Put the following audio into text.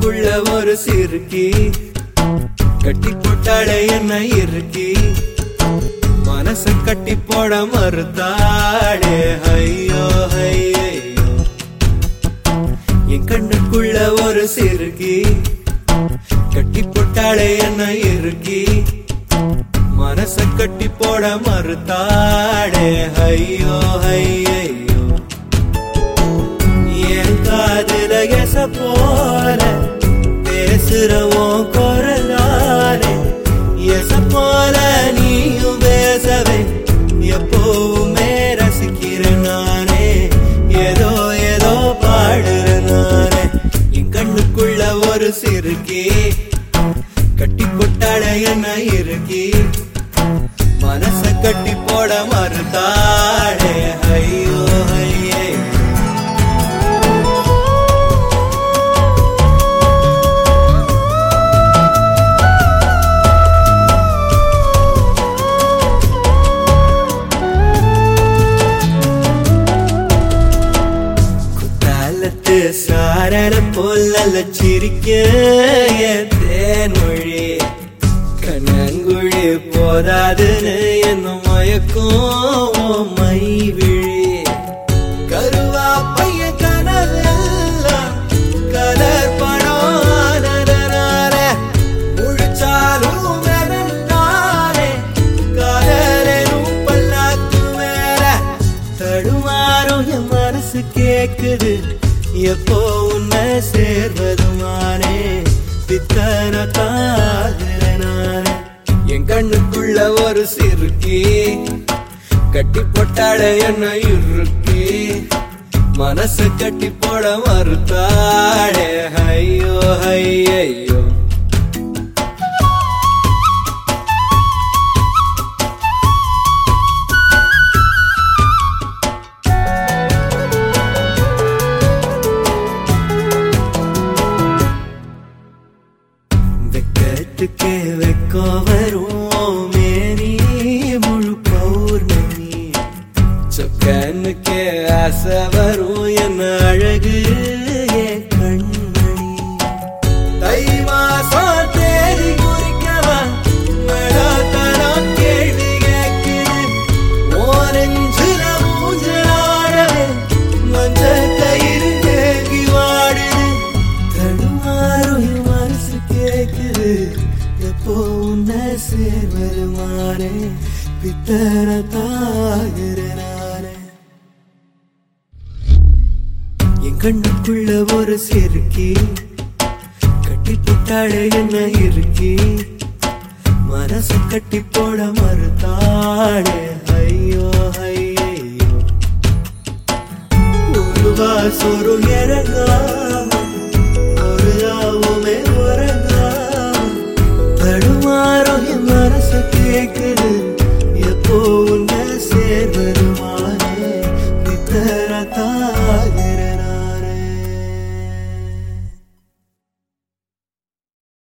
கண்ணுக்குள்ள ஒரு சிறுக்கி கட்டி போட்டாளே என்ன இருக்கி மனச கட்டி போட மறுத்தாளே ஐயோ ஐயோ என் கண்ணுக்குள்ள ஒரு சிறுக்கி கட்டி போட்டாளே என்ன இருக்கி மனச கட்டி போட மறுத்தாளே ஐயோ ஐயோ என் காதுல எச போல பேசுறவோம் குரலாலே எச போல நீயும் பேசவே எப்பவுமே ரசிக்கிறேன் நானே ஏதோ ஏதோ பாடுறேன் நானே என் கண்ணுக்குள்ள ஒரு சிறுக்கி கட்டி கொட்டாட என்ன இருக்கி மனச கட்டி போட மறுத்தாளே ஐயோ ஐயே குத்தாலத்து சாரல போல சிரிக்க என் தேன்மொழி கண்ணங்குழி போதாதுன்னு என்ன மயக்கும் உன் மை விழி கருவா பைய கனவெல்லாம் கலர் படம் ஆனதனால முழிச்சாலும் வெறுந்தானே காதலும் பல்லாக்கு மேல தடுமாறும் என் மனசு கேக்குது எப்போ உன்னை சேர்வதுமானே பித்தன தாகிறனானே என் கண்ணுக்குள்ள ஒரு சிறுக்கி கட்டி போட்டாட என்ன இறுக்கி மனச கட்டி போட மறுத்தாடே ஐயோ ஐயோ வெக்கத்துக்கே வெக்கம் வரும் மேனி முழு பௌர்ணமி சொக்கனுக்கே ஆசை வரும் என்ன அழகு என் கண்மணி தை மாசம் தேதி குறிக்கவா மழாத்தனம் கேள்வி கேக்குது ஓரஞ்சுல மூஞ்சலாடவே மஞ்ச கயிறு தேங்கி வாடுது தடுமாறும் என் மனசு கேக்குது எப்போ உன்னை சேர்வருமானே பித்தர தாகிறனானே என் கண்ணுக்குள்ள ஒரு செருக்கி கட்டி போட்டாளே என்ன இருக்கி மனச கட்டி போட மறுத்தாளே ஐயோ ஐயோ ஒரு வாசொரு இறங்காம ஒரு ஆவுமே உறங்காம தடுமாறும் என் மனசு கேக்குது எப்போ